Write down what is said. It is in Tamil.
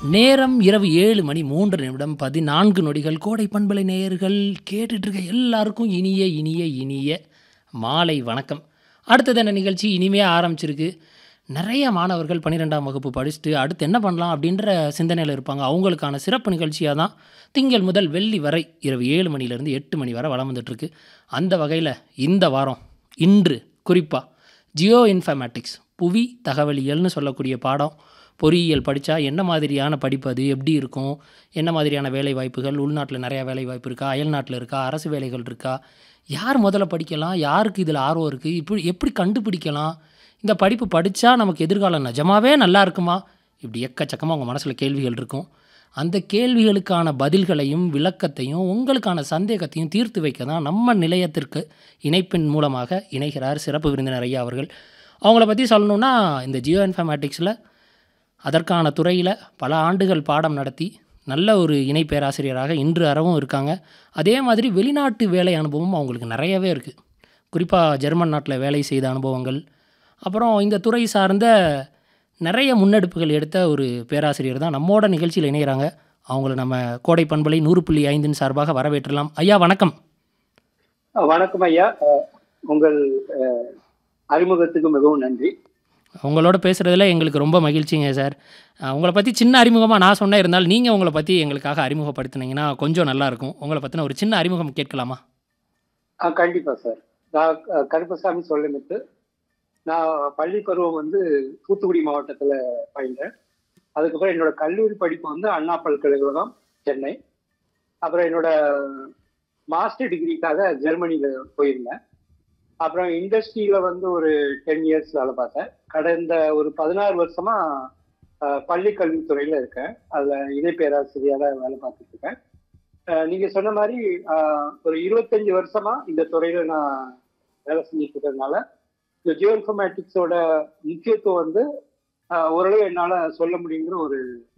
நேரம் இரவு ஏழு மணி மூன்று நிமிடம் பதினான்கு நொடிகள் கோடை பண்பலை நேயர்கள் கேட்டுட்டு இருக்க எல்லாருக்கும் இனிய இனிய இனிய மாலை வணக்கம் அடுத்தது என்ன நிகழ்ச்சி இனிமையாக ஆரம்பிச்சிருக்கு நிறைய மாணவர்கள் பன்னிரெண்டாம் வகுப்பு படிச்சுட்டு அடுத்து என்ன பண்ணலாம் அப்படின்ற சிந்தனையில் இருப்பாங்க அவங்களுக்கான சிறப்பு நிகழ்ச்சியாக தான் திங்கள் முதல் வெள்ளி வரை இரவு ஏழு மணிலேருந்து எட்டு மணி வரை வளம் வந்துட்டுருக்கு அந்த வகையில் இந்த வாரம் இன்று குறிப்பாக ஜியோ இன்ஃபர்மேட்டிக்ஸ் புவி தகவலியல்னு சொல்லக்கூடிய பாடம் பொறியியல் படித்தா என்ன மாதிரியான படிப்பு அது எப்படி இருக்கும் என்ன மாதிரியான வேலை வாய்ப்புகள் உள்நாட்டில் நிறையா வேலை வாய்ப்பு இருக்கா அயல்நாட்டில் இருக்கா அரசு வேலைகள் இருக்கா யார் முதல்ல படிக்கலாம் யாருக்கு இதில் ஆர்வம் இருக்குது இப்படி எப்படி கண்டுபிடிக்கலாம் இந்த படிப்பு படித்தா நமக்கு எதிர்காலம் நிஜமாவே நல்லா இருக்குமா இப்படி எக்கச்சக்கமாக உங்கள் மனசில் கேள்விகள் இருக்கும் அந்த கேள்விகளுக்கான பதில்களையும் விளக்கத்தையும் உங்களுக்கான சந்தேகத்தையும் தீர்த்து வைக்க தான் நம்ம நிலையத்திற்கு இணைப்பின் மூலமாக இணைகிறார் சிறப்பு விருந்தினர் ஐயா அவர்கள் அவங்கள பற்றி சொல்லணுன்னா இந்த ஜியோ இன்ஃபர்மேட்டிக்ஸில் அதற்கான துறையில் பல ஆண்டுகள் பாடம் நடத்தி நல்ல ஒரு இணை பேராசிரியராக இன்று அறவும் இருக்காங்க அதே மாதிரி வெளிநாட்டு வேலை அனுபவம் அவங்களுக்கு நிறையவே இருக்குது குறிப்பாக ஜெர்மன் நாட்டில் வேலை செய்த அனுபவங்கள் அப்புறம் இந்த துறை சார்ந்த நிறைய முன்னெடுப்புகள் எடுத்த ஒரு பேராசிரியர் தான் நம்மோட நிகழ்ச்சியில் இணைகிறாங்க அவங்கள நம்ம கோடை பண்பலை நூறு புள்ளி ஐந்தின் சார்பாக வரவேற்றலாம் ஐயா வணக்கம் அஹ் வணக்கம் ஐயா அஹ் உங்கள் அஹ், அறிமுகத்துக்கு மிகவும் நன்றி உங்களோட பேசுகிறதுல எங்களுக்கு ரொம்ப மகிழ்ச்சிங்க சார் அஹ் உங்களை பற்றி சின்ன அறிமுகமாக நான் சொன்னே இருந்தால் நீங்கள் உங்களை பற்றி எங்களுக்காக அறிமுகப்படுத்துனீங்கன்னா கொஞ்சம் நல்லாயிருக்கும் உங்களை பற்றின ஒரு சின்ன அறிமுகம் கேட்கலாமா அஹ் கண்டிப்பா சார் நான் அஹ், கருப்பசாமி சொல்லுமிட்டு நான் பள்ளி பருவம் வந்து தூத்துக்குடி மாவட்டத்துல பயின்றேன் அதுக்கப்புறம் என்னோட கல்லூரி படிப்பு வந்து அண்ணா பல்கலைக்கழகம் சென்னை அப்புறம் என்னோட மாஸ்டர் டிகிரிக்காக ஜெர்மனியில போயிருந்தேன் அப்புறம் இண்டஸ்ட்ரியில வந்து ஒரு டென் இயர்ஸ் வேலை பார்த்தேன் கடந்த ஒரு பதினாறு வருஷமா அஹ், பள்ளி கல்வித்துறையில இருக்கேன் அதுல இணை பேராசிரியராக வேலை பார்த்துட்டு இருக்கேன் அஹ், நீங்க சொன்ன மாதிரி அஹ், ஒரு இருபத்தஞ்சு வருஷமா இந்த துறையில நான் வேலை செஞ்சுட்டு இருக்கிறதுனால இந்த ஜியோ இன்ஃபர்மேட்டிக்ஸோட முக்கியத்துவம் வந்து அஹ், ஓரளவு என்னால சொல்ல முடியுங்கிற ஒரு